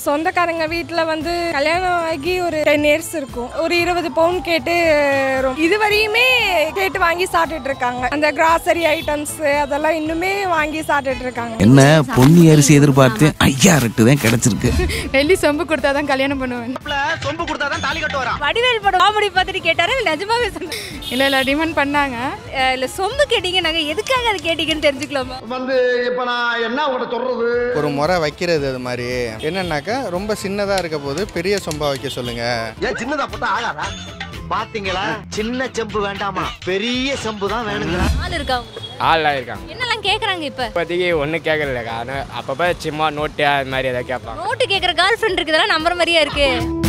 சொந்தக்காரங்க வீட்டில் வந்து கல்யாணம் ஆகி ஒரு டென் இயர்ஸ் இருக்கும் ஒரு இருபது பவுன் கேட்டு ரொ- இது வரையுமே கேட்டு வாங்கி சாப்பிட்டுட்டு இருக்காங்க அந்த கிராசரி ஐட்டம்ஸ் அதெல்லாம் இன்னுமே வாங்கி சாப்பிட்டுட்டு இருக்காங்க என்ன பொன்னி அரிசி எதிர்பார்த்தேன் ஐயா ரெட்டு தான் கிடைச்சிருக்கு வெள்ளி சொம்பு கொடுத்தா தான் கல்யாணம் பண்ணுவேன் சொம்பு கொடுத்தாதான் தாலி கட்டு வரான் வடிவேல் படம் காமெடி பார்த்துட்டு கேட்டாரு இல்ல நிஜமாவே சொன்னேன் இல்லை இல்லை டிமாண்ட் பண்ணாங்க அஹ் இல்ல சொம்பு கேட்டீங்க நாங்க எதுக்காக அது கேட்டீங்கன்னு தெரிஞ்சுக்கலாமா வந்து இப்ப நான் என்ன உங்கள்கிட்ட சொல்றது ஒரு முறை வைக்கிறது அது மாதிரி என்னன்னாக்கா ரொம்ப சின்னதாக இருக்க போது பெரிய சொம்பா வைக்க சொல்லுங்க ஏன் சின்னதா போட்டா ஆகாதா பாத்தீங்களா சின்ன செம்பு வேண்டாமா பெரிய செம்பு தான் வேணுங்களா ஆள் இருக்கா உங்களுக்கு? ஆள்லாம் இருக்காங்க என்னெல்லாம் கேக்குறாங்க இப்ப இப்போதைக்கு ஒன்றும் கேட்கறதில்லக்கா ஆனால் அப்பப்போ சும்மா நோட்டு அது மாதிரி எதாவது கேட்பாங்க நோட்டு கேக்குற கேர்ள் ஃப்ரெண்ட் இருக்குதெல்லாம் நம்புற மாதிரியா இருக்கு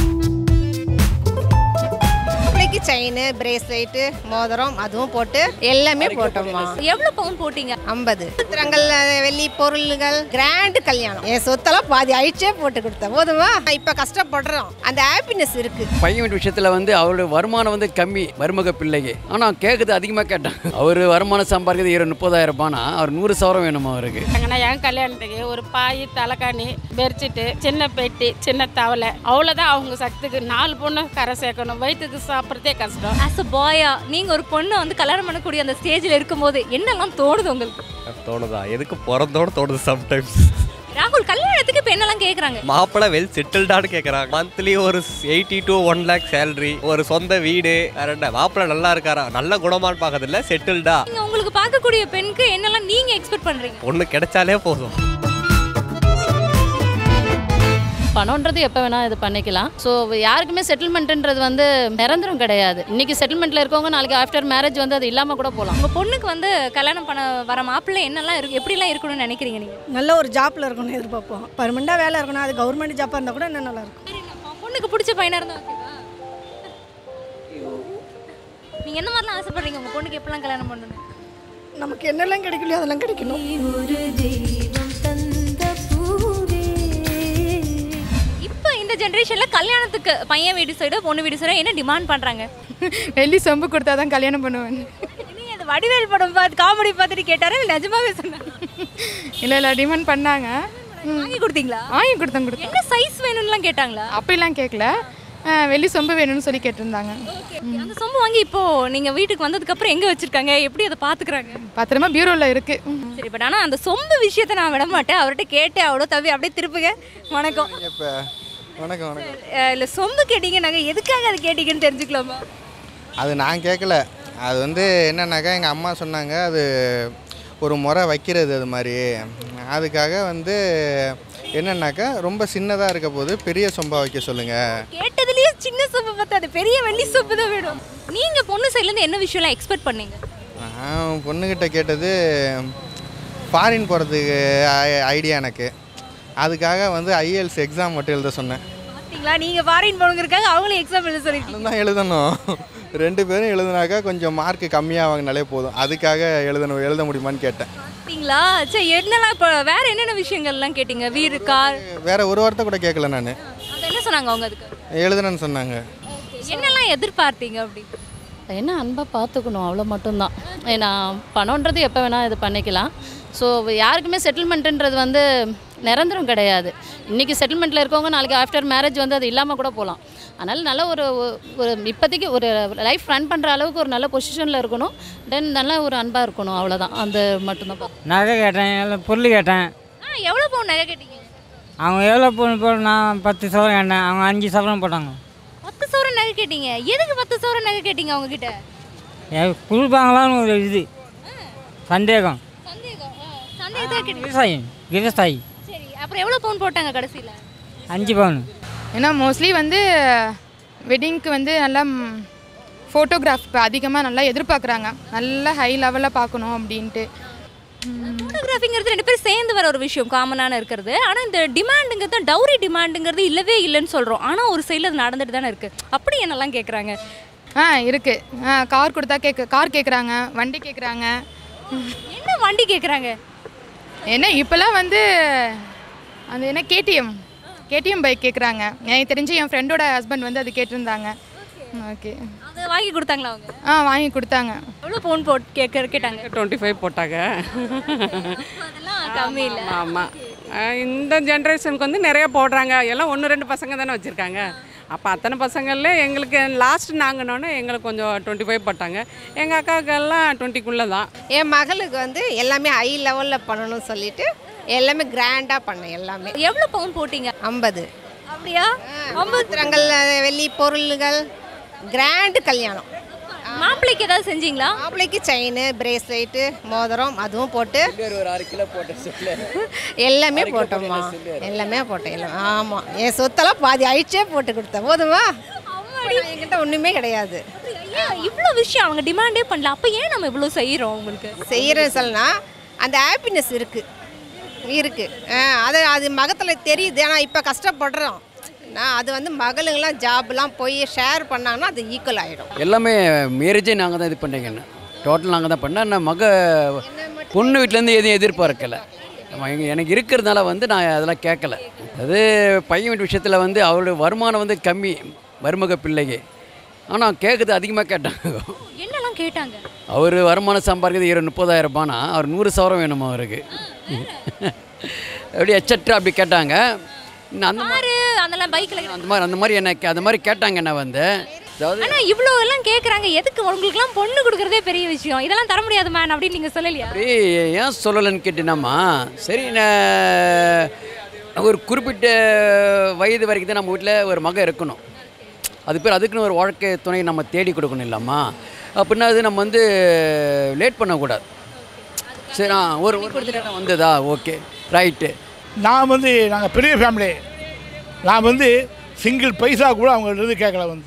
பிள்ளைக்கு செயின் பிரேஸ்லெட்டு மோதிரம் அதுவும் போட்டு எல்லாமே போட்டோம்மா எவ்வளவு பவுன் போட்டீங்க ஐம்பது சித்திரங்கள் வெள்ளி பொருள்கள் கிராண்டு கல்யாணம் என் சொத்தெல்லாம் பாதி அழிச்சே போட்டு கொடுத்தேன் போதுமா இப்போ கஷ்டப்படுறோம் அந்த ஹாப்பினஸ் இருக்கு பையன் வீட்டு விஷயத்தில் வந்து அவரோட வருமானம் வந்து கம்மி மருமக பிள்ளைக்கு ஆனால் கேட்குறது அதிகமாக கேட்டான் அவர் வருமானம் சம்பாதிக்கிறது இரு முப்பதாயிரம் ரூபானா அவர் நூறு சவரம் வேணுமா அவருக்கு ஆனால் என் கல்யாணத்துக்கு ஒரு பாய் தலைக்காணி பெட்ஷீட்டு சின்ன பெட்டி சின்ன தவளை அவ்வளோதான் அவங்க சக்திக்கு நாலு பொண்ணு கரை சேர்க்கணும் வயிற்றுக்கு சாப்பிட்றதே கஷ்டம் ஆஸ் அ பாயா நீங்க ஒரு பொண்ணை வந்து கல்யாணம் பண்ணக்கூடிய அந்த ஸ்டேஜ்ல இருக்கும்போது என்னெல்லாம் தோணுது உங்களுக்கு தோணுதா எதுக்கு பிறந்தோட தோணுது சம்டைம்ஸ் ராகுல் கல்யாணத்துக்கு இப்ப என்னெல்லாம் கேக்குறாங்க மாப்பிள்ளை வெல் செட்டில்டான்னு கேட்குறாங்க மந்த்லி ஒரு eighty to one lakh salary ஒரு சொந்த வீடு வேற என்ன மாப்பிள்ளை நல்லா இருக்காரா நல்ல குணமான்னு பார்க்கறதில்ல செட்டில்டா நீங்க உங்களுக்கு பார்க்கக்கூடிய பெண்ணுக்கு என்னெல்லாம் நீங்க எக்ஸ்பெக்ட் பண்றீங்க பொண்ணு கிடைச்சாலே போதும் பணம்ன்றது எப்போ வேணால் இது பண்ணிக்கலாம் ஸோ யாருக்குமே செட்டில்மெண்ட்டுன்றது வந்து நிரந்தரம் கிடையாது இன்னைக்கு செட்டில்மெண்ட்டில் இருக்கவங்க நாளைக்கு ஆஃப்டர் மேரேஜ் வந்து அது இல்லாமல் கூட போகலாம் உங்க பொண்ணுக்கு வந்து கல்யாணம் பண்ண வர மாப்பிள்ளை என்னெல்லாம் இருக்கு எப்படிலாம் இருக்கணும்னு நினைக்கிறீங்க நீங்க நல்ல ஒரு ஜாப்ல இருக்கணும் எதிர்பார்ப்போம் பர்மனெண்டாக வேலை இருக்கணும் அது கவர்மெண்ட் ஜாப்பாக இருந்தால் கூட இன்னும் நல்லா இருக்கும் உங்க பொண்ணுக்கு பிடிச்ச பையனா இருந்தா ஓகேவா நீங்க என்ன மாதிரிலாம் ஆசைப்படுறீங்க உங்க பொண்ணுக்கு எப்படிலாம் கல்யாணம் பண்ணணும் நமக்கு என்னெல்லாம் கிடைக்கலையோ அதெல்லாம் கிடைக்கணும் இப்போ இந்த ஜென்ரேஷன்ல கல்யாணத்துக்கு பையன் வீடு சைடு பொண்ணு வீடு சைடு என்ன டிமாண்ட் பண்றாங்க வெள்ளி சொம்பு கொடுத்தா தான் கல்யாணம் பண்ணுவேன் நீ அது வடிவேல் படம் பார்த்து காமெடி பார்த்துட்டு கேட்டாரு இல்ல நிஜமாவே சொன்னாங்க இல்லை இல்லை டிமாண்ட் பண்ணாங்க வாங்கி கொடுத்தீங்களா வாங்கி கொடுத்தேன் கொடுத்தேன் என்ன சைஸ் வேணும்னுலாம் கேட்டாங்களா அப்படிலாம் கேட்கல அஹ், வெள்ளி சொம்பு வேணும்னு சொல்லி கேட்டிருந்தாங்க அந்த சொம்பு வாங்கி இப்போ நீங்க வீட்டுக்கு வந்ததுக்கு அப்புறம் எங்க வச்சிருக்காங்க எப்படி அதை பாத்துக்கிறாங்க பத்திரமா பியூரோவில் இருக்கு சரி பட் ஆனா அந்த சொம்பு விஷயத்தை நான் விட மாட்டேன் அவர்கிட்ட கேட்டு அவ்வளோ தவி அப்படியே திருப்புங்க வணக்கம் இப்போ வணக்கம் வணக்கம் அஹ் இல்ல சொம்பு கேட்டீங்க நாங்க எதுக்காக அது கேட்டீங்கன்னு தெரிஞ்சுக்கலாமா அது நான் கேட்கல அது வந்து என்னன்னாக்கா எங்கள் அம்மா சொன்னாங்க அது ஒரு முறை வைக்கிறது அது மாதிரி அதுக்காக வந்து என்னன்னாக்கா ரொம்ப சின்னதாக இருக்க போது பெரிய சொம்பா வைக்க சொல்லுங்கள் கேட்டதுலயே சின்ன சொம்பு பத்தாது பெரிய வெள்ளி சொம்பு தான் வேணும் நீங்க பொண்ணு சைடுல இருந்து என்ன விஷயம்லாம் எக்ஸ்பெக்ட் பண்ணீங்க நான் பொண்ணுக்கிட்ட கேட்டது ஃபாரின் போகிறதுக்கு ஐடியா எனக்கு அதுக்காக வந்து ஐஎல்ஸ் எக்ஸாம் மட்டும் எழுத சொன்னேன் பாத்தீங்களா நீங்க ஃபாரின் போனுங்கிறதுக்காக அவங்களும் எக்ஸாம் எழுத சொல்லிருக்கீங்க தான் எழுதணும் ரெண்டு பேரும் எழுதுனாக்கா கொஞ்சம் மார்க் கம்மியாக வாங்கினாலே போதும் அதுக்காக எழுதணும் எழுத முடியுமான்னு கேட்டேன் பாத்தீங்களா சரி என்னலாம் இப்போ வேற என்னென்ன விஷயங்கள்லாம் கேட்டீங்க வீடு கார் வேற ஒரு வார்த்தை கூட கேட்கல நான் அது என்ன சொன்னாங்க அவங்க அதுக்கு எழுதுனேன்னு சொன்னாங்க என்னெல்லாம் எதிர்பார்த்தீங்க அப்படி என்ன அன்பாக பார்த்துக்கணும் அவ்வளோ மட்டும்தான் ஏன்னா பணம்ன்றது எப்போ வேணால் இது பண்ணிக்கலாம் ஸோ யாருக்குமே செட்டில்மெண்ட்டுன்றது வந்து நிரந்தரம் கிடையாது இன்றைக்கி செட்டில்மெண்ட்டில் இருக்கவங்க நாளைக்கு ஆஃப்டர் மேரேஜ் வந்து அது இல்லாமல் கூட போகலாம் அதனால் நல்ல ஒரு ஒரு இப்போதைக்கு ஒரு லைஃப் ரன் பண்ணுற அளவுக்கு ஒரு நல்ல பொசிஷனில் இருக்கணும் தென் நல்ல ஒரு அன்பாக இருக்கணும் அவ்வளோதான் அந்த மட்டும்தான் பார்க்கணும். நகை கேட்டேன் பொருள் கேட்டேன் ஆ எவ்வளோ பவுன் நகை கேட்டீங்க அவங்க எவ்வளோ பொருள் போட நான் பத்து சவரம் கேட்டேன் அவங்க அஞ்சு சவரம் போட்டாங்க பத்து சவரன் நகை கேட்டீங்க எதுக்கு பத்து சவரன் நகை கேட்டீங்க அவங்க கிட்ட கொடுப்பாங்களான்னு ஒரு இது சந்தேகம் சந்தேகம் ஆ, சந்தேகத்தை கேட்டீங்க விவசாயி விவசாயி சரி அப்புறம் எவ்வளோ பவுன் போட்டாங்க கடைசியில் அஞ்சு பவுன் ஏன்னா மோஸ்ட்லி வந்து வெட்டிங்க்கு வந்து நல்லா ஃபோட்டோகிராஃப் அதிகமாக நல்லா எதிர்பார்க்குறாங்க நல்லா ஹை லெவலில் பார்க்கணும் அப்படின்ட்டு ஃபோட்டோகிராஃபிங்கிறது ரெண்டு பேரும் சேர்ந்து வர ஒரு விஷயம் காமனான இருக்கிறது ஆனால் இந்த டிமாண்டுங்கிறது டவுரி டிமாண்டுங்கிறது இல்லவே இல்லைன்னு சொல்கிறோம் ஆனால் ஒரு சைடில் அது நடந்துட்டு தானே இருக்குது அப்படி என்னெல்லாம் கேட்குறாங்க ஆ இருக்குது ஆ கார் கொடுத்தா கேட்க கார் கேட்குறாங்க வண்டி கேட்குறாங்க என்ன வண்டி கேட்குறாங்க என்ன இப்போல்லாம் வந்து அந்த என்ன கேடிஎம் கேடிஎம் பைக் கேட்குறாங்க எனக்கு தெரிஞ்சு என் ஃப்ரெண்டோட ஹஸ்பண்ட் வந்து அது கேட்டிருந்தாங்க ஓகே அதை வாங்கி கொடுத்தாங்களா அவங்க ஆ வாங்கி கொடுத்தாங்க எவ்வளோ பவுன் போட்டு கேட்க கேட்டாங்க டுவெண்ட்டி ஃபைவ் போட்டாங்க அதெல்லாம் கம்மி இல்லை ஆமாம் அஹ் இந்த ஜென்ரேஷனுக்கு வந்து நிறைய போடுறாங்க எல்லாம் ஒன்று ரெண்டு பசங்க தானே வச்சுருக்காங்க அப்போ அத்தனை பசங்கள்ல எங்களுக்கு லாஸ்ட் நாங்கனோன்னே எங்களுக்கு கொஞ்சம் டுவெண்ட்டி ஃபைவ் போட்டாங்க எங்கள் அக்காக்கெல்லாம் டுவெண்ட்டிக்குள்ளே தான் என் மகளுக்கு வந்து எல்லாமே ஹை லெவலில் பண்ணணும்னு சொல்லிட்டு எல்லாமே கிராண்டாக பண்ணேன் எல்லாமே எவ்வளோ பவுன் போட்டீங்க ஐம்பது அப்படியா அம்பத்திரங்கள் வெள்ளி பொருள்கள் கிராண்டு கல்யாணம் மாப்பிள்ளைக்கு ஏதாவது செஞ்சீங்களா மாப்பிள்ளைக்கு செயின் பிரேஸ்லெட்டு மோதிரம் அதுவும் போட்டு ஒரு அரை கிலோ போட்டேன் சொல்லு எல்லாமே அரை கிலோ போட்டோம்மா போட்டேன் சொல்லு. எல்லாமே போட்டேன் எல்லாம் ஆமாம் என் சொத்தெல்லாம் பாதி அழிச்சே போட்டு கொடுத்தேன் போதுமா என்கிட்ட ஒன்றுமே கிடையாது ஏன் இவ்வளோ விஷயம் அவங்க டிமாண்டே பண்ணல அப்போ ஏன் நம்ம இவ்வளோ செய்கிறோம் உங்களுக்கு செய்கிறேன்னு சொன்னா அந்த ஹாப்பினஸ் இருக்குது இருக்குது அது அது மகத்தில் தெரியுது ஆனால் இப்போ கஷ்டப்படுறோம் நான் அது வந்து மகளுங்கெல்லாம் ஜாப்லாம் போய் ஷேர் பண்ணாங்கன்னா அது ஈக்குவல் ஆகிடும் எல்லாமே மேரேஜே நாங்கள் தான் இது பண்ணுறீங்கன்னு டோட்டல் நாங்கள் தான் பண்ணோம் நான் மக பொண்ணு வீட்டிலேருந்து எதையும் எதிர்பார்க்கல நம்ம எங்க- எனக்கு இருக்கிறதுனால வந்து நான் அதெல்லாம் கேட்கல அது பையன் வீட்டு விஷயத்தில் வந்து அவருடைய வருமானம் வந்து கம்மி மருமக பிள்ளைக்கு ஆனால் கேட்குறது அதிகமாக கேட்டாங்க என்னெல்லாம் கேட்டாங்க அவர் வருமானம் சம்பாதிக்கிறது இரு முப்பதாயிரம் ரூபானா அவர் நூறு சவரம் வேணுமா அவருக்கு அப்படி எச்சட்ரா அப்படி கேட்டாங்க இன்னும் அந்த மாதிரி காரு அதெல்லாம் பைக்கில் அந்த மாதிரி அந்த மாதிரி என்ன அந்த மாதிரி கேட்டாங்க என்ன வந்து அதாவது ஆனால் இவ்வளோ எல்லாம் கேட்குறாங்க எதுக்கு உங்களுக்குலாம் பொண்ணு கொடுக்குறதே பெரிய விஷயம் இதெல்லாம் தர முடியாது மேன் அப்படின்னு நீங்கள் சொல்லலையா அப்படி ஏன் சொல்லலைன்னு கேட்டீங்கன்னாம்மா சரி நான் ஒரு குறிப்பிட்ட வயது வரைக்கும் தான் நம்ம வீட்டில் ஒரு மகன் இருக்கணும் அது பேர் அதுக்குன்னு ஒரு வாழ்க்கை துணையை நம்ம தேடி கொடுக்கணும் இல்லாமா அப்படின்னா அது நம்ம வந்து லேட் பண்ணக்கூடாது சரி ஆ ஒரு ஒரு நேரம் வந்ததா ஓகே ரைட்டு நான் வந்து நாங்கள் பெரிய ஃபேமிலி நான் வந்து சிங்கிள் பைசா கூட அவங்கள்ட்ட இருந்து கேட்கல வந்து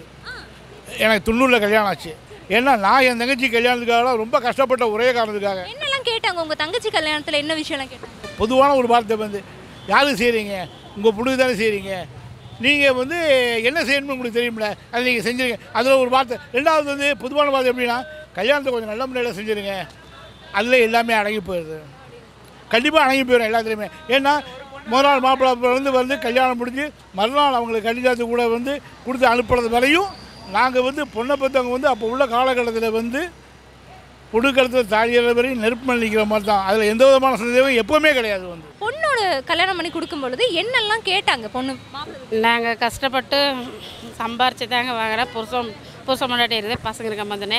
எனக்கு தொண்ணூறில் கல்யாணம் ஆச்சு ஏன்னா நான் என் தங்கச்சி கல்யாணத்துக்காக ரொம்ப கஷ்டப்பட்ட ஒரே காரணத்துக்காக என்னெல்லாம் கேட்டாங்க உங்கள் தங்கச்சி கல்யாணத்தில் என்ன விஷயம்லாம் கேட்டாங்க பொதுவான ஒரு வார்த்தை வந்து யாருக்கு செய்கிறீங்க உங்கள் பொண்ணுக்கு தானே செய்கிறீங்க நீங்கள் வந்து என்ன செய்யணும்னு உங்களுக்கு தெரியுமில்ல அதை நீங்கள் செஞ்சுருங்க அதில் ஒரு வார்த்தை ரெண்டாவது வந்து பொதுவான வார்த்தை எப்படின்னா கல்யாணத்தை கொஞ்சம் நல்ல முறையில் செஞ்சுருங்க அதில் எல்லாமே அடங்கி போயிடுது கண்டிப்பாக அடங்கி போயிடும் எல்லாத்துலேயுமே ஏன்னா முதல் நாள் மாப்பிள்ளை வந்து வந்து கல்யாணம் முடிஞ்சு மறுநாள் அவங்களுக்கு கல்யாணத்து கூட வந்து கொடுத்து அனுப்புறது வரையும் நாங்கள் வந்து பொண்ணை பெற்றவங்க வந்து அப்போ உள்ள காலகட்டத்தில் வந்து கொடுக்கறதுல தாழியற வரையும் நெருப்பு மேல நிற்கிற மாதிரி தான் அதில் எந்த விதமான சந்தேகம் எப்போவுமே கிடையாது வந்து பொண்ணோட கல்யாணம் பண்ணி கொடுக்கும் பொழுது என்னெல்லாம் கேட்டாங்க பொண்ணு மாப்பிள்ளை நாங்கள் கஷ்டப்பட்டு சம்பாரிச்சு தாங்க வாங்குறேன் புருஷன் புருஷன் முன்னாடி இருந்தே பசங்களுக்கு சம்மந்தனே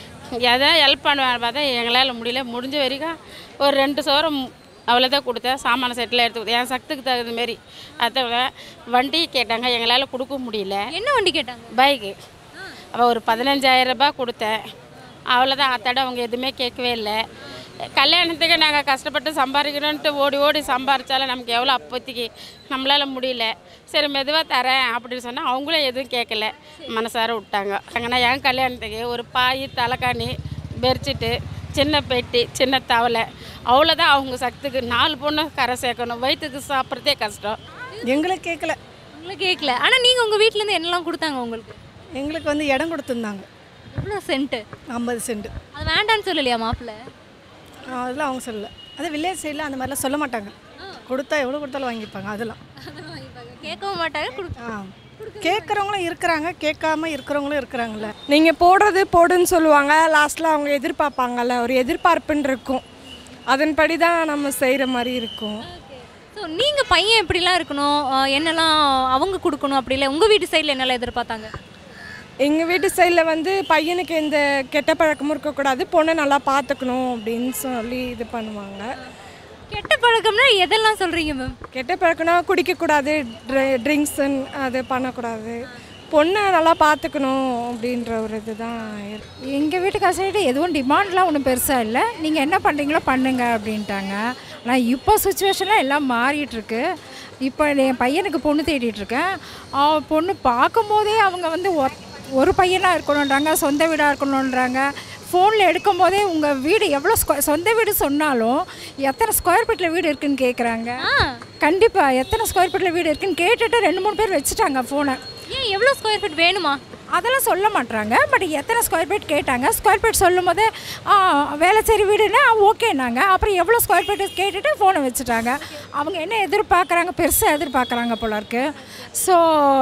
எதை ஹெல்ப் பண்ணுவேன் பார்த்தா எங்களால் முடியல முடிஞ்ச வரைக்கும் ஒரு ரெண்டு சோரம் அவ்வளோதான் கொடுத்தேன் சாமான செட்டில் எடுத்து கொடுத்தேன் என் சக்திக்கு தகுந்த மாரி அதை விட வண்டி கேட்டாங்க எங்களால் கொடுக்க முடியல என்ன வண்டி கேட்டாங்க பைக்கு அவள் ஒரு பதினஞ்சாயிரம் ரூபாய் கொடுத்தேன் அவ்வளோதான் அத்தோட அவங்க எதுவுமே கேட்கவே இல்லை கல்யாணத்துக்கு நாங்கள் கஷ்டப்பட்டு சம்பாதிக்கணுன்ட்டு ஓடி ஓடி சம்பாரிச்சாலும் நமக்கு எவ்வளோ அப்போதைக்கு நம்மளால் முடியல சரி மெதுவாக தரேன் அப்படின்னு சொன்னால் அவங்களும் எதுவும் கேட்கல மனசார விட்டாங்க அங்கன்னா என் கல்யாணத்துக்கு ஒரு பாய் தலைக்காணி பெட்ஷீட்டு சின்ன பெட்டி சின்ன தவளை அவ்வளோதான் அவங்க சக்திக்கு நாலு பொண்ணு கரை சேர்க்கணும் வயிற்றுக்கு சாப்பிட்றதே கஷ்டம் எங்களுக்கு கேட்கல உங்களுக்கு கேட்கல ஆனால் நீங்கள் உங்கள் வீட்டிலேருந்து என்னெல்லாம் கொடுத்தாங்க உங்களுக்கு எங்களுக்கு வந்து இடம் கொடுத்துருந்தாங்க எவ்வளோ சென்ட்டு ஐம்பது சென்ட் அது வேண்டான்னு சொல்லலையா மாப்பிள்ளை அதெல்லாம் அவங்க சொல்லல அது வில்லேஜ் சைடில் அந்த மாதிரிலாம் சொல்ல மாட்டாங்க கொடுத்தா எவ்வளோ கொடுத்தாலும் வாங்கிப்பாங்க அதெல்லாம் கேட்கவும் மாட்டாங்க கொடு ஆ கேட்குறவங்களும் இருக்கிறாங்க கேட்காம இருக்கிறவங்களும் இருக்கிறாங்கல்ல நீங்கள் போடுறது போடுன்னு சொல்லுவாங்க லாஸ்ட்டில் அவங்க எதிர்பார்ப்பாங்கல்ல ஒரு எதிர்பார்ப்புன்னு இருக்கும் அதன்படி தான் நம்ம செய்கிற மாதிரி இருக்கும் ஸோ நீங்கள் பையன் எப்படிலாம் இருக்கணும் அஹ் என்னெல்லாம் அவங்க கொடுக்கணும் அப்படி இல்லை உங்கள் வீட்டு சைடில் என்னெல்லாம் எதிர்பார்த்தாங்க எங்கள் வீட்டு சைடில் வந்து பையனுக்கு எந்த கெட்ட பழக்கமும் இருக்கக்கூடாது பொண்ணை நல்லா பார்த்துக்கணும் அப்படின்னு சொல்லி இது பண்ணுவாங்க கெட்ட பழக்கம்னா எதெல்லாம் சொல்கிறீங்க மேம் கெட்ட பழக்கம்னா குடிக்கக்கூடாது ட்ரிங்க்ஸுன்னு அது பண்ணக்கூடாது பொண்ணை நல்லா பார்த்துக்கணும் அப்படின்ற ஒரு இதுதான் இருக்கு எங்கள் வீட்டுக்கார சைடு எதுவும் டிமாண்ட்லாம் ஒன்றும் பெருசாக இல்லை நீங்கள் என்ன பண்ணுறீங்களோ பண்ணுங்க அப்படின்ட்டாங்க ஆனால் இப்போ சுச்சுவேஷனில் எல்லாம் மாறிட்டு இருக்கு இப்போ என் பையனுக்கு பொண்ணு தேடிட்டு இருக்கேன் அவன் பொண்ணு பார்க்கும்போதே அவங்க வந்து ஒத்- ஒரு பையனாக இருக்கணுன்றாங்க சொந்த வீடாக இருக்கணுன்றாங்க ஃபோனில் எடுக்கும்போதே உங்கள் வீடு எவ்வளோ ஸ்கொ சொந்த வீடு சொன்னாலும் எத்தனை ஸ்கொயர் ஃபீட்டில் வீடு இருக்குன்னு கேட்குறாங்க கண்டிப்பாக எத்தனை ஸ்கொயர் ஃபீட்டில் வீடு இருக்குன்னு கேட்டுட்டு ரெண்டு மூணு பேர் வச்சுட்டாங்க ஃபோனை ஏன் எவ்வளோ ஸ்கொயர் ஃபீட் வேணுமா அதெல்லாம் சொல்ல மாட்டாங்க பட் எத்தனை ஸ்கொயர் ஃபீட் கேட்டாங்க ஸ்கொயர் ஃபீட் சொல்லும் போது ஆ, வேளச்சேரி வீடுன்னா ஓகேனாங்க அப்புறம் எவ்வளோ ஸ்கொயர் ஃபீட் கேட்டுட்டு ஃபோனை வச்சுட்டாங்க அவங்க என்ன எதிர்பார்க்குறாங்க பெருசாக எதிர்பார்க்குறாங்க போல இருக்கு ஸோ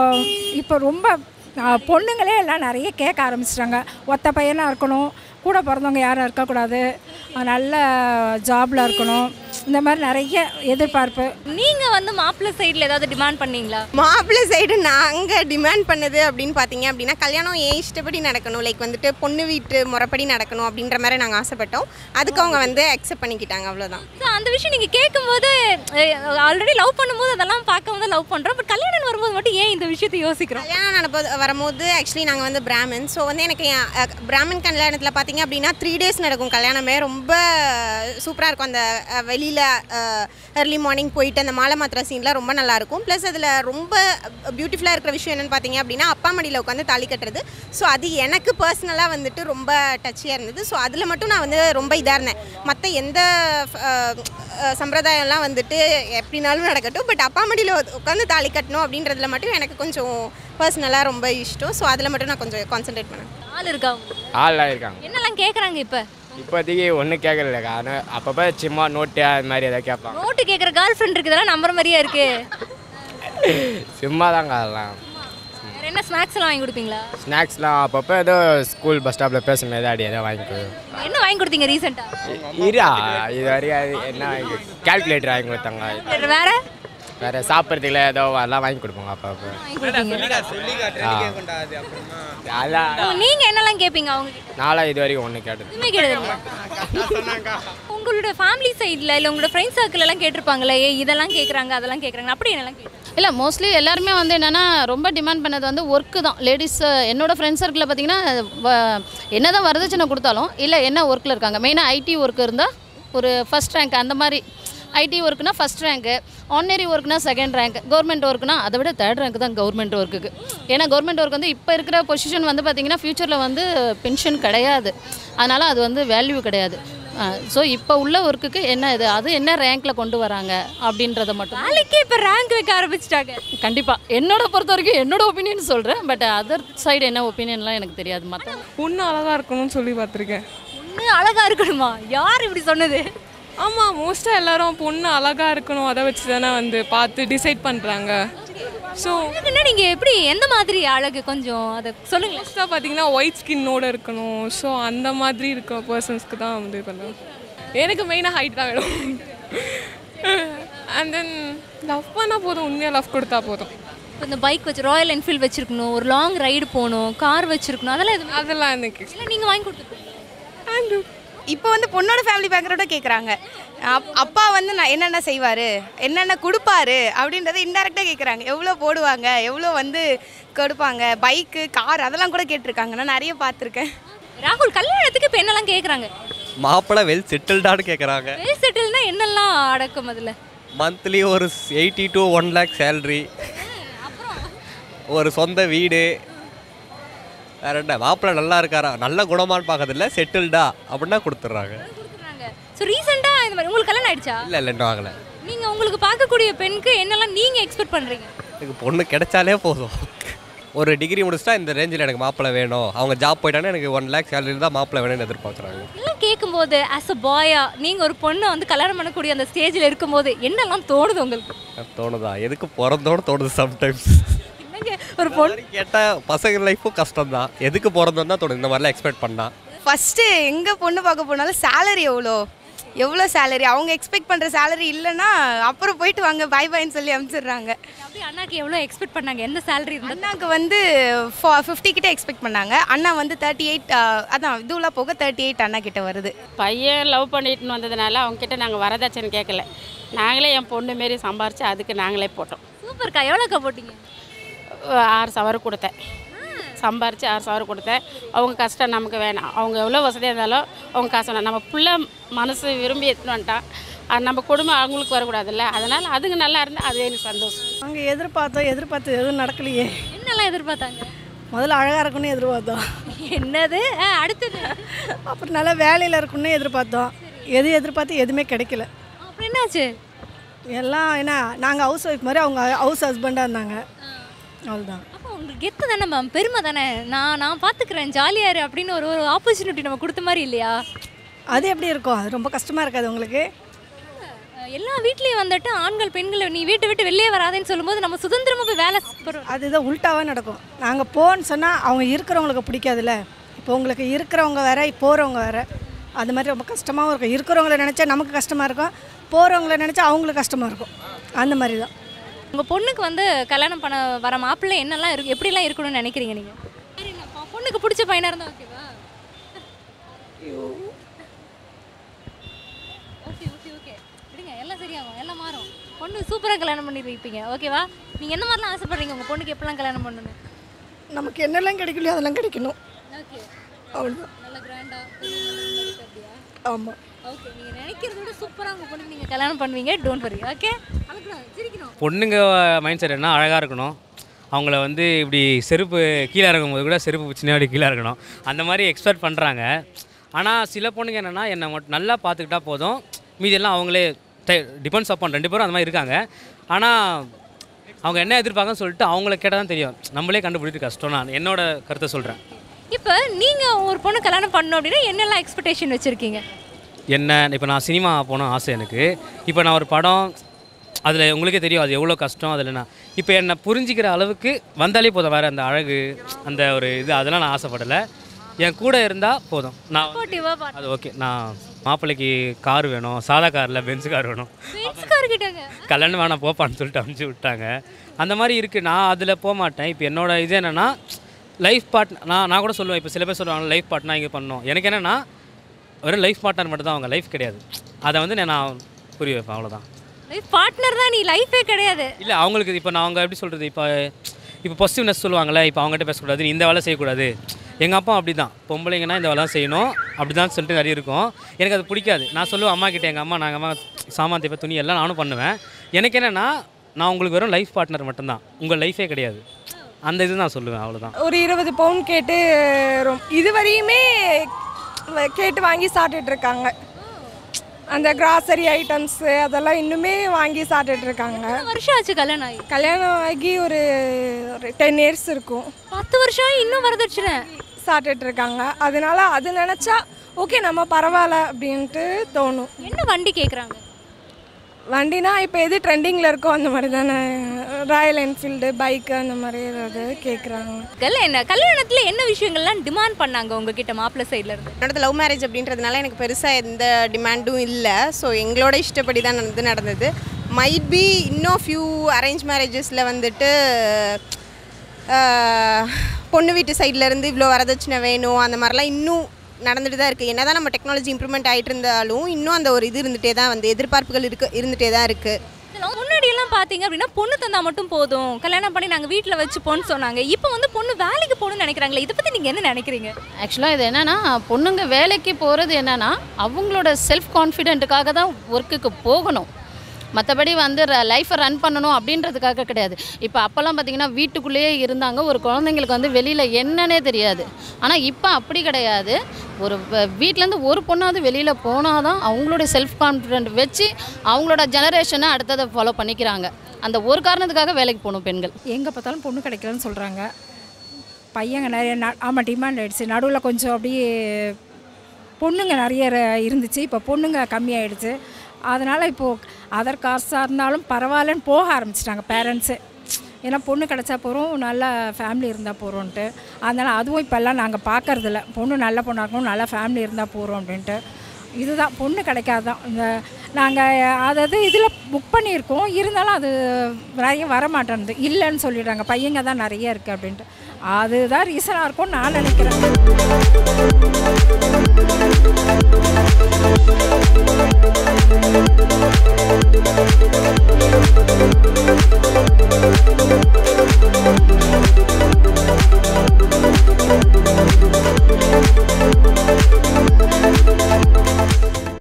இப்போ ரொம்ப ஆ, பொண்ணுங்களே எல்லாம் நிறைய கேட்க ஆரம்பிச்சிட்டாங்க ஒத்த பையனாக இருக்கணும் கூட பிறந்தவங்க யாரும் இருக்கக்கூடாது ஆ, நல்ல ஜாபில் இருக்கணும் இந்த மாதிரி நிறைய எதிர்பார்ப்பு நீங்க வந்து மாப்பிள்ளை சைடுல ஏதாவது டிமாண்ட் பண்ணீங்களா மாப்பிள்ளை சைடு நாங்கள் டிமாண்ட் பண்ணது அப்படின்னு பார்த்தீங்க அப்படின்னா கல்யாணம் ஏன் இஷ்டப்படி நடக்கணும் லைக் வந்துட்டு பொண்ணு வீட்டு முறைப்படி நடக்கணும் அப்படின்ற மாதிரி நாங்கள் ஆசைப்பட்டோம் அதுக்கு அவங்க வந்து அக்செப்ட் பண்ணிக்கிட்டாங்க அவ்வளோதான் So, அந்த விஷயம் நீங்க கேட்கும்போது ஆல்ரெடி லவ் பண்ணும்போது அதெல்லாம் பார்க்கும்போது லவ் பண்றோம் பட் கல்யாணம் வரும்போது மட்டும் ஏன் இந்த விஷயத்தை யோசிக்கிறோம் கல்யாணம் நடப்பது வரும்போது ஆக்சுவலி நாங்கள் வந்து பிராமின் ஸோ வந்து எனக்கு என், அஹ், பிராமின் கல்யாணத்தில் பார்த்தீங்க அப்படின்னா த்ரீ டேஸ் நடக்கும் கல்யாணமே ரொம்ப சூப்பராக இருக்கும் அந்த வெளியில் ஏர்லி மார்னிங் போயிட்டு அந்த மாலை மாத்திர சீன்லாம் ரொம்ப நல்லா இருக்கும் ப்ளஸ் அதில் ரொம்ப பியூட்டிஃபுல்லாக இருக்கிற விஷயம் என்னென்னு பார்த்தீங்க அப்படின்னா அப்பா மடியில் உட்காந்து தாலி கட்டுறது ஸோ அது எனக்கு பர்சனலாக வந்துட்டு ரொம்ப டச்சியாக இருந்தது ஸோ அதில் மட்டும் நான் வந்து ரொம்ப இதாக இருந்தேன் மற்ற எந்த அஹ், அஹ், சம்பிரதாயம்லாம் வந்துட்டு எப்படினாலும் நடக்கட்டும் பட் அப்பா மடியில் உட்காந்து தாலி கட்டணும் அப்படின்றதுல மட்டும் எனக்கு கொஞ்சம் பர்சனலாக ரொம்ப இஷ்டம் ஸோ அதில் மட்டும் நான் கொஞ்சம் கான்சென்ட்ரேட் பண்ணேன் ஆள் இருக்கா உங்களுக்கு? ஆள்லாம் இருக்காங்க என்னெல்லாம் கேட்குறாங்க இப்போ இப்போதைக்கு ஒன்றும் கேட்கல ஆனால் அப்பப்போ சும்மா நோட்டு அது மாதிரி எதாவது கேட்பாங்க நோட்டு கேட்குற கேர்ள் ஃப்ரெண்ட் இருக்குதெல்லாம் நம்புற மாதிரியா இருக்கு சும்மா தாங்க அதெல்லாம் வேற என்ன ஸ்நாக்ஸ் எல்லாம் வாங்கி கொடுப்பீங்களா ஸ்நாக்ஸ்லாம் அப்பப்போ ஏதோ ஸ்கூல் பஸ் ஸ்டாப்பில் பேசும்போது அடி ஏதோ வாங்கிக்கோ என்ன வாங்கி கொடுத்தீங்க ரீசெண்டா இரா இது வரைக்கும் அது என்ன கால்குலேட்டர் வாங்கி கொடுத்தாங்க வேற வேறு சாப்பிட்றதுக்குல ஏதோ அதெல்லாம் வாங்கி கொடுப்பாங்க அப்பப்போ வாங்கி கொடுப்பீங்க ஆ. அதான் நீங்க என்னெல்லாம் கேட்பீங்க அவங்க கிட்ட? நானும் இது வரைக்கும் ஒன்று கேட்டது எதுவுமே கேட்டதில்லையா உங்களோட ஃபேமிலி சைடில் இல்லை உங்களோட ஃப்ரெண்ட்ஸ் சர்க்கிள் எல்லாம் கேட்டிருப்பாங்களே ஏய், இதெல்லாம் கேட்குறாங்க அதெல்லாம் கேட்குறாங்க அப்படி என்னெல்லாம் கேட்டு இல்லை மோஸ்ட்லி எல்லாருமே வந்து என்னென்னா ரொம்ப டிமாண்ட் பண்ணது வந்து ஒர்க்கு தான் லேடிஸ் என்னோட ஃப்ரெண்ட்ஸ் சர்க்கிளில் பார்த்தீங்கன்னா என்ன தான் வரதட்சணை கொடுத்தாலும் இல்லை என்ன ஒர்க்கில் இருக்காங்க மெயினாக ஐடி ஒர்க் இருந்தால் ஒரு ஃபஸ்ட் ரேங்க் அந்த மாதிரி ஐடி ஒர்க்குனா ஃபஸ்ட் ரேங்க்கு ஆர்டினரி ஒர்க்னா செகண்ட் ரேங்க் கவர்மெண்ட் ஒர்க்னா அதை விட தேர்ட் ரேங்க் தான் கவர்மெண்ட் ஒர்க்குக்கு ஏன்னா கவர்மெண்ட் ஒர்க் வந்து இப்போ இருக்கிற பொசிஷன் வந்து பார்த்திங்கன்னா ஃப்யூச்சரில் வந்து பென்ஷன் கிடையாது அதனால் அது வந்து வேல்யூ கிடையாது ஸோ இப்போ உள்ள ஒர்க்குக்கு என்ன இது அது என்ன ரேங்க்கில் கொண்டு வராங்க அப்படின்றத மட்டும் வேலைக்கே இப்போ ரேங்க் வைக்க ஆரம்பிச்சிட்டாங்க கண்டிப்பாக என்னோட பொறுத்த வரைக்கும் என்னோட ஒப்பீனியன் சொல்கிறேன் பட் அதர் சைடு என்ன ஒப்பீனியன்லாம் எனக்கு தெரியாது மற்ற பொண்ணு அழகாக இருக்கணும்னு சொல்லி பார்த்துருக்கேன் பொண்ணு அழகா இருக்கணுமா யார் இப்படி சொன்னது ஆமாம் மோஸ்ட்டாக எல்லாரும் பொண்ணு அழகாக இருக்கணும் அதை வச்சு தானே வந்து பார்த்து டிசைட் பண்ணுறாங்க ஸோ என்ன நீங்கள் எப்படி எந்த மாதிரி அழகு கொஞ்சம் அதை சொல்லுங்களேன் மோஸ்ட்டாக பார்த்தீங்கன்னா ஒயிட் ஸ்கின்னோட இருக்கணும் ஸோ அந்த மாதிரி இருக்க பர்சன்ஸ்க்கு தான் வந்து பண்ணுவேன் எனக்கு மெயினாக ஹைட் தான் வேணும் அண்ட் தென் லவ் பண்ணால் போதும் உண்மையாக லவ் கொடுத்தா போதும் இப்போ இந்த பைக் வச்சு ராயல் என்ஃபீல்ட் வச்சிருக்கணும் ஒரு லாங் ரைடு போகணும் கார் வச்சிருக்கணும் அதெல்லாம் எதுவும் அதெல்லாம் எனக்கு இல்லை நீங்கள் வாங்கி கொடுத்துருக்கீங்க இப்போ வந்து பொண்ணோட ஃபேமிலி பேக்ரவுண்டை கேட்குறாங்க அப்பா வந்து நான் என்னென்ன செய்வார் என்னென்ன கொடுப்பாரு அப்படின்றத இன்டெரக்டாக கேட்குறாங்க எவ்வளோ போடுவாங்க எவ்வளோ வந்து கொடுப்பாங்க பைக்கு கார் அதெல்லாம் கூட கேட்டிருக்காங்க நான் நிறைய பார்த்துருக்கேன் ராகுல் கல்யாணத்துக்கு இப்போ என்னெல்லாம் கேட்குறாங்க மாப்பிள்ளை வெல் செட்டில்டான்னு கேட்குறாங்க வெல் செட்டில்னா என்னெல்லாம் அடக்கும் அதில் மந்த்லி ஒரு eighty to one lakh salary ஒரு சொந்த வீடு வேற என்ன மாப்பிள்ளை நல்லா இருக்காரா நல்ல குணமான்னு பார்க்கறதில்ல செட்டில்டா அப்படின்னா கொடுத்துட்றாங்க ஸோ ரீசெண்டாக இந்த மாதிரி உங்களுக்கு கல்யாணம் ஆயிடுச்சா இல்லை இல்லை இன்னும் ஆகலை நீங்கள் உங்களுக்கு பார்க்கக்கூடிய பெண்ணுக்கு என்னெல்லாம் நீங்கள் எக்ஸ்பெக்ட் பண்ணுறீங்க எனக்கு பொண்ணு கிடைச்சாலே போதும் ஒரு டிகிரி முடிச்சிட்டா இந்த ரேஞ்சில் எனக்கு மாப்பிள்ளை வேணும் அவங்க ஜாப் போயிட்டாங்கன்னா எனக்கு ஒன் லேக் சேலரி தான் மாப்பிள்ளை வேணும்னு எதிர்பார்க்குறாங்க எல்லாம் கேட்கும்போது ஆஸ் அ பாயா நீங்கள் ஒரு பொண்ணை வந்து கல்யாணம் பண்ணக்கூடிய அந்த ஸ்டேஜில் இருக்கும்போது என்னெல்லாம் தோணுது உங்களுக்கு தோணுதா எதுக்கு பிறந்தோன்னு தோணுது சம்டைம்ஸ் என்னங்க ஒரு பொண்ணு கேட்டால் பசங்க லைஃப்பும் கஷ்டம் தான் எதுக்கு பிறந்தோன்னு தான் தோணுது இந்த மாதிரிலாம் எக்ஸ்பெக்ட் பண்ணா ஃபஸ்ட்டு எங்கே பொண்ணு பார்க்க போனாலும் சேலரி எவ்வளோ எவ்வளோ சேலரி அவங்க எக்ஸ்பெக்ட் பண்ணுற சேலரி இல்லைன்னா அப்புறம் போயிட்டு வாங்க பாய் பாய்ன்னு சொல்லி அனுப்பிச்சிடுறாங்க அப்படியே அண்ணாக்கு எவ்வளோ எக்ஸ்பெக்ட் பண்ணாங்க எந்த சேலரி இருந்தால் அண்ணாக்கு வந்து ஃபிஃப்டி கிட்ட எக்ஸ்பெக்ட் பண்ணாங்க அண்ணா வந்து தேர்ட்டி எயிட் அதான் இதுலாம் போக தேர்ட்டி எயிட் அண்ணா கிட்ட வருது பையன் லவ் பண்ணிட்டு வந்ததுனால அவங்கக்கிட்ட நாங்கள் வரதட்சணை கேட்கல நாங்களே என் பொண்ணு மாரி சம்பாரித்து அதுக்கு நாங்களே போட்டோம் சூப்பர்க்கா எவ்வளோக்கா போட்டீங்க ஆறு சவரம் கொடுத்தேன் சம்பாரித்து ஆறு சவரம் கொடுத்தேன் அவங்க கஷ்டம் நமக்கு வேணாம் அவங்க எவ்வளோ வசதியாக இருந்தாலும் அவங்க காசு வேணாம் நம்ம பிள்ளை மனசு விரும்பி எடுத்துன்னு வந்துட்டான் அது நம்ம குடும்பம் அவங்களுக்கு வரக்கூடாதுல்ல அதனால் அதுங்க நல்லா இருந்தால் அது எனக்கு சந்தோஷம் நாங்கள் எதிர்பார்த்தோம் எதிர்பார்த்து எதுவும் நடக்கலையே என்னெல்லாம் எதிர்பார்த்தாங்க முதல்ல அழகாக இருக்கணும்னு எதிர்பார்த்தோம் என்னது ஆ, அடுத்தது அப்புறம் நல்லா வேலையில் இருக்கணும்னு எதிர்பார்த்தோம் எது எதிர்பார்த்து எதுவுமே கிடைக்கல அப்புறம் என்னாச்சு எல்லாம் என்ன நாங்கள் ஹவுஸ் ஒய்ஃப் மாதிரி அவங்க ஹவுஸ் ஹஸ்பண்டாக இருந்தாங்க அவ்வளோதான் அப்போ உங்களுக்கு கெத்து தானே மேம் பெருமை தானே நான் நான் பார்த்துக்கிறேன் ஜாலியாக இரு அப்படின்னு ஒரு ஒரு ஆப்பர்ச்சுனிட்டி நம்ம கொடுத்த மாதிரி இல்லையா அது எப்படி இருக்கும் அது ரொம்ப கஷ்டமாக இருக்காது உங்களுக்கு எல்லா வீட்லேயும் வந்துட்டு ஆண்கள் பெண்களை நீ வீட்டை விட்டு வெளியே வராதேன்னு சொல்லும்போது நம்ம சுதந்திரமாக போய் வேலை போகிறோம் அதுதான் உல்ட்டாவாக நடக்கும் நாங்கள் போன்னு சொன்னால் அவங்க இருக்கிறவங்களுக்கு பிடிக்காதுல்ல இப்போ உங்களுக்கு இருக்கிறவங்க வேற போகிறவங்க வேற அது மாதிரி ரொம்ப கஷ்டமாகவும் இருக்கும் இருக்கிறவங்கள நினச்சா நமக்கு கஷ்டமாக இருக்கும் போகிறவங்கள நினச்சா அவங்களுக்கு கஷ்டமாக இருக்கும் அந்த மாதிரி தான் உங்கள் பொண்ணுக்கு வந்து கல்யாணம் பண்ண வர மாப்பிள்ளை என்னெல்லாம் இருக்கு எப்படிலாம் இருக்கணும்னு நினைக்கிறீங்க நீங்கள் பொண்ணுக்கு பிடிச்ச பையனாக இருந்தால் ஓகேவா ஓகே ஓகே ஓகே விடுங்க எல்லாம் சரியாகும் எல்லாம் மாறும் பொண்ணு சூப்பராக கல்யாணம் பண்ணி வைப்பீங்க ஓகேவா நீங்கள் என்ன மாதிரிலாம் ஆசைப்படுறீங்க உங்கள் பொண்ணுக்கு எப்படிலாம் கல்யாணம் பண்ணணும் நமக்கு என்னெல்லாம் கிடைக்கலையோ அதெல்லாம் கிடைக்கணும் ஓகே அவ்வளோதான் நல்ல கிராண்டாக ஆமாம் ஓகே நீங்கள் நினைக்கிறத விட சூப்பராக உங்கள் பொண்ணுக்கு நீங்கள் கல்யாணம் பண்ணுவீங்க டோன்ட் வரி ஓகே அதுக்கு சிரிக்கணும் பொண்ணுங்க மைண்ட் செட் என்ன அழகாக இருக்கணும் அவங்கள வந்து இப்படி செருப்பு கீழே இறங்கும்போது கூட செருப்பு பிடிச்சினே அப்படி கீழே இருக்கணும் அந்த மாதிரி எக்ஸ்பெக்ட் பண்ணுறாங்க ஆனால் சில பொண்ணுங்க என்னென்னா என்னை மட்டும் நல்லா பார்த்துக்கிட்டா போதும் மீதியெல்லாம் அவங்களே டிபெண்ட்ஸ் அப்பான் ரெண்டு பேரும் அந்த மாதிரி இருக்காங்க ஆனால் அவங்க என்ன எதிர்பார்க்கன்னு சொல்லிட்டு அவங்கள கேட்டால் தான் தெரியும் நம்மளே கண்டுபிடிக்கிறது கஷ்டம் நான் என்னோட கருத்தை சொல்கிறேன் இப்போ நீங்கள் ஒரு பொண்ணு கல்யாணம் பண்ணணும் அப்படின்னா என்னெல்லாம் எக்ஸ்பெக்டேஷன் வச்சுருக்கீங்க என்ன இப்போ நான் சினிமா போகணும் ஆசை எனக்கு இப்போ நான் ஒரு படம் அதில் உங்களுக்கே தெரியும் அது எவ்வளோ கஷ்டம் அதில் நான் இப்போ என்னை புரிஞ்சிக்கிற அளவுக்கு வந்தாலே போதும் வேறு அந்த அழகு அந்த ஒரு இது அதெல்லாம் நான் ஆசைப்படலை என் கூட இருந்தால் போதும் நான் வந்து- சப்போர்ட்டிவாக பார்த்து அது ஓகே நான் மாப்பிள்ளைக்கு கார் வேணும் சாதா காரில் பென்ஸ் கார் வேணும் பென்ஸ்கார் கிட்டங்க கல்யாணம் வேணாம் போப்பான்னு சொல்லிட்டு அனுப்பிச்சி விட்டாங்க அந்த மாதிரி இருக்குது நான் அதில் போக மாட்டேன் இப்போ என்னோட இது என்னென்னா லைஃப் பார்ட்னர் நான் நான் கூட சொல்லுவேன் இப்போ சில பேர் சொல்லுவாங்க லைஃப் பார்ட்னர் இங்கே பண்ணணும் எனக்கு என்னென்னா வெறும் லைஃப் பார்ட்னர் மட்டும் தான் அவங்க லைஃப் கிடையாது அதை வந்து நான் புரிய வைப்பேன் அவ்வளோதான் லைஃப் பார்ட்னர் தான் நீ லைஃபே கிடையாது இல்லை அவங்களுக்கு இப்போ நான் அவங்க எப்படி சொல்கிறது இப்போ இப்போ பாசிட்டிவ்னஸ் சொல்லுவாங்கல்ல இப்போ அவங்ககிட்ட பேசக்கூடாது நீ இந்த வேலை செய்யக்கூடாது எங்கள் அப்பா அப்படி தான் பொம்பளைங்கன்னா இந்த வேலை தான் செய்யணும் அப்படி தான் சொல்லிட்டு நிறைய இருக்கும் எனக்கு அது பிடிக்காது நான் சொல்லுவேன் அம்மா கிட்டே எங்கள் அம்மா நாங்கள் அம்மா சாமான் தேவை துணி எல்லாம் நானும் பண்ணுவேன் எனக்கு என்னென்னா நான் உங்களுக்கு வெறும் லைஃப் பார்ட்னர் மட்டும்தான் உங்கள் லைஃபே கிடையாது அந்த இது நான் சொல்லுவேன் அவ்வளோதான் ஒரு இருபது பவுன் கேட்டு ரொம் இது வரையுமே வ- கேட்டு வாங்கி சாப்பிட்டுட்டு இருக்காங்க அந்த கிராசரி ஐட்டம்ஸு அதெல்லாம் இன்னுமே வாங்கி சாப்பிட்டுட்டு இருக்காங்க வருஷம் ஆச்சு கல்யாணம் ஆகி கல்யாணம் ஆகி ஒரு ஒரு டென் இயர்ஸ் இருக்கும் பத்து வருஷம் இன்னும் வரதட்சணை சாப்பிட்டுட்டு இருக்காங்க அதனால அது நினச்சா ஓகே நம்ம பரவாயில்ல அப்படின்ட்டு தோணும் என்ன வண்டி கேட்குறாங்க வண்டினா இப்போ எது ட்ரெண்டிங்கில் இருக்கோ அந்த மாதிரி தானே ராயல் என்ஃபீல்டு பைக்கு அந்த மாதிரி ஏதாவது கேட்குறாங்க என்ன கல்யாணத்தில் என்ன விஷயங்கள்லாம் டிமாண்ட் பண்ணாங்க உங்ககிட்ட மாப்பிள்ளை சைடில் இருந்து என்னோடது லவ் மேரேஜ் அப்படின்றதுனால எனக்கு பெருசாக எந்த டிமாண்டும் இல்லை ஸோ எங்களோட இஷ்டப்படி தான் நடந்து நடந்தது மைட் பி இன்னும் ஃபியூ அரேஞ்ச் மேரேஜஸில் வந்துட்டு ஆஹ், பொண்ணு வீட்டு சைடுல இருந்து இவ்வளோ வரதட்சணை வேணும் அந்த மாதிரிலாம் இன்னும் நடந்துட்டு தான் இருக்குது என்ன தான் நம்ம டெக்னாலஜி இம்ப்ரூவ்மெண்ட் ஆகிட்டு இருந்தாலும் இன்னும் அந்த ஒரு இது இருந்துகிட்டே தான் வந்து எதிர்பார்ப்புகள் இருக்கு இருந்துகிட்டே தான் இருக்குது முன்னாடி எல்லாம் பார்த்தீங்க அப்படின்னா பொண்ணு தந்தா மட்டும் போதும் கல்யாணம் பண்ணி நாங்கள் வீட்டில் வச்சுப்போன்னு சொன்னாங்க இப்போ வந்து பொண்ணு வேலைக்கு போகணும்னு நினைக்கிறாங்களே இதை பற்றி நீங்கள் என்ன நினைக்கிறீங்க ஆக்சுவலாக இது என்னென்னா பொண்ணுங்க வேலைக்கு போகிறது என்னென்னா அவங்களோட செல்ஃப் கான்ஃபிடென்ட்டுக்காக தான் ஒர்க்குக்கு போகணும் மற்றபடி வந்து லைஃப்பை ரன் பண்ணணும் அப்படின்றதுக்காக கிடையாது இப்போ அப்போல்லாம் பார்த்தீங்கன்னா வீட்டுக்குள்ளேயே இருந்தாங்க ஒரு குழந்தைங்களுக்கு வந்து வெளியில் என்னன்னே தெரியாது ஆனால் இப்போ அப்படி கிடையாது ஒரு வ- வீட்டிலேருந்து ஒரு பொண்ணாவது வெளியில் போனால் தான் அவங்களோட செல்ஃப் கான்ஃபிடென்ட் வச்சு அவங்களோட ஜெனரேஷனை அடுத்ததை ஃபாலோ பண்ணிக்கிறாங்க அந்த ஒரு காரணத்துக்காக வேலைக்கு போகணும் பெண்கள் எங்கே பார்த்தாலும் பொண்ணு கிடைக்கலன்னு சொல்கிறாங்க பையங்க நிறைய ந ஆமாம் டிமாண்ட் ஆயிடுச்சு நடுவில் கொஞ்சம் அப்படியே பொண்ணுங்க நிறைய ர- இருந்துச்சு இப்போ பொண்ணுங்க கம்மியாயிடுச்சு அதனால் இப்போது அதர் காஸ்டாக இருந்தாலும் பரவாயில்லன்னு போக ஆரம்பிச்சிட்டாங்க பேரண்ட்ஸு ஏன்னா பொண்ணு கிடச்சா போகிறோம் நல்ல ஃபேமிலி இருந்தால் போகிறோன்ட்டு அதனால் அதுவும் இப்போல்லாம் நாங்கள் பார்க்கறதில்ல பொண்ணு நல்ல பொண்ணாக இருக்கணும் நல்ல ஃபேமிலி இருந்தால் போகிறோம் அப்படின்ட்டு இதுதான் பொண்ணு கிடைக்காது தான் இந்த நாங்கள் அதாவது இதில் புக் பண்ணியிருக்கோம் இருந்தாலும் அது நிறைய வர மாட்டேன்து இல்லைன்னு சொல்லிடுறாங்க பையங்க தான் நிறைய இருக்குது அப்படின்ட்டு அதுதான் ரீசனாக இருக்கும்னு நான் நினைக்கிறேன்